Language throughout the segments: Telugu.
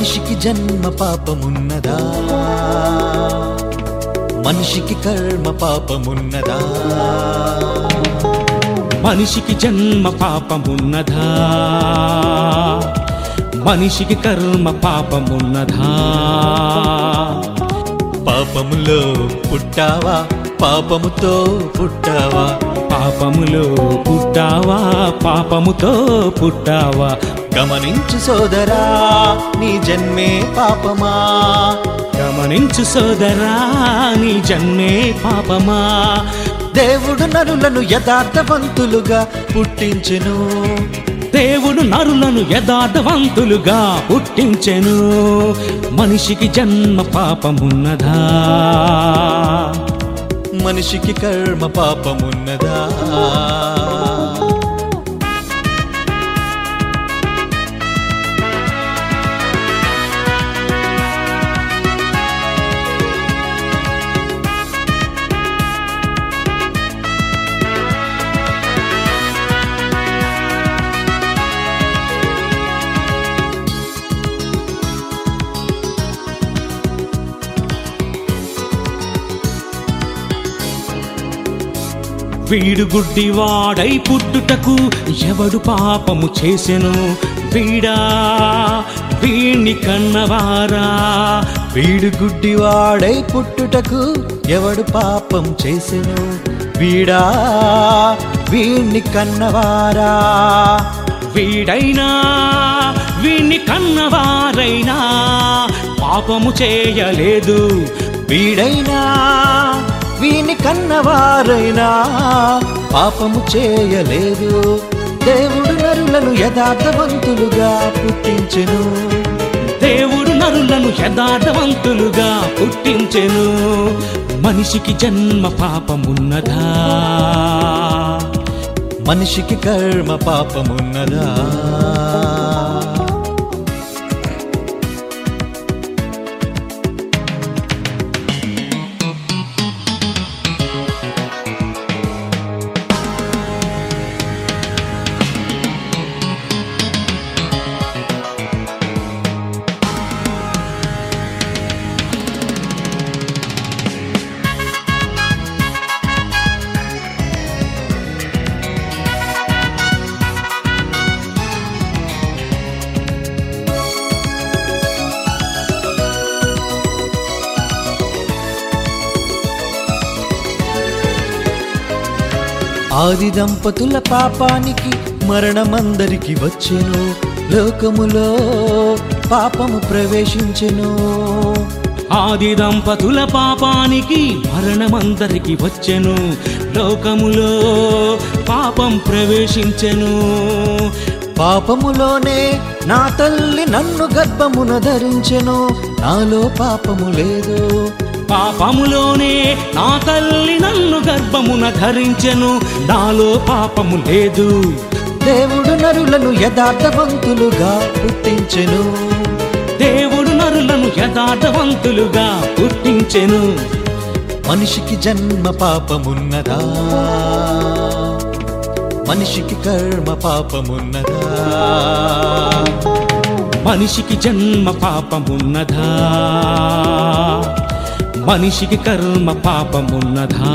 మనిషికి జన్మ పాపమున్నదా మనిషికి కర్మ పాపమున్నదా మనిషికి జన్మ పాపమున్నదా మనిషికి కర్మ పాపమున్నదా పాపములో పుట్టావా పాపముతో పుట్టావా పాపములో పుట్టావా పాపముతో పుట్టావా గమనించు సోదరా నీ జన్మే పాపమా గమనించు సోదరా నీ జన్మే పాపమా దేవుడు నరులను యథార్థవంతులుగా పుట్టించెను దేవుడు నరులను యథార్థవంతులుగా పుట్టించెను మనిషికి జన్మ పాపమున్నదా మనిషికి కర్మ పాపమున్నదా వీడు గుడ్డివాడై పుట్టుటకు ఎవడు పాపము చేసెను వీడా వీణ్ణి కన్నవారా వీడు గుడ్డివాడై పుట్టుటకు ఎవడు పాపం చేసెను వీడా వీణ్ణి కన్నవారా వీడైనా వీణ్ణి కన్నవారైనా పాపము చేయలేదు వీడైనా వీని కన్నవారైనా పాపము చేయలేదు దేవుడు నరులను యథార్థవంతులుగా పుట్టించెను దేవుడు నరులను యథార్థవంతులుగా పుట్టించెను మనిషికి జన్మ పాపమున్నదా మనిషికి కర్మ పాపమున్నదా ఆది దంపతుల పాపానికి మరణమందరికి వచ్చెను లోకములో పాపము ప్రవేశించెను ఆది దంపతుల పాపానికి మరణమందరికి వచ్చెను లోకములో పాపం ప్రవేశించెను పాపములోనే నా తల్లి నన్ను గర్భమున ధరించెను నాలో పాపము లేదు పాపములోనే నా తల్లి నన్ను గర్భమున ధరించెను నాలో పాపము లేదు దేవుడు నరులను యథార్థవంతులుగా పుట్టించెను దేవుడు నరులను యథార్థవంతులుగా పుట్టించెను మనిషికి జన్మ పాపమున్నదా మనిషికి కర్మ పాపమున్నదా మనిషికి జన్మ పాపమున్నదా మనిషికి కర్మ పాపమున్నదా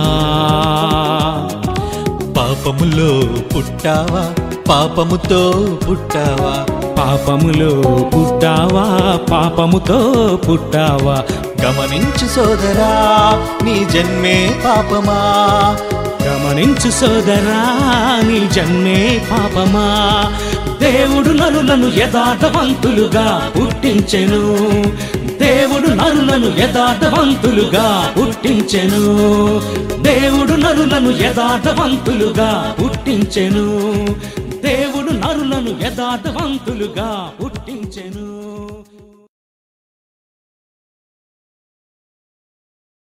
పాపములో పుట్టావా పాపముతో పుట్టావా పాపములో పుట్టావా పాపముతో పుట్టావా గమనించు సోదరా నీ జన్మే పాపమా గమనించు సోదరా నీ జన్మే పాపమా దేవుడు నరులను యథార్థవంతులుగా పుట్టించెను దేవుడు నరులను యథార్థవంతులుగా పుట్టించెను దేవుడు నరులను యథార్థవంతులుగా పుట్టించెను దేవుడు నరులను యథార్థవంతులుగా పుట్టించెను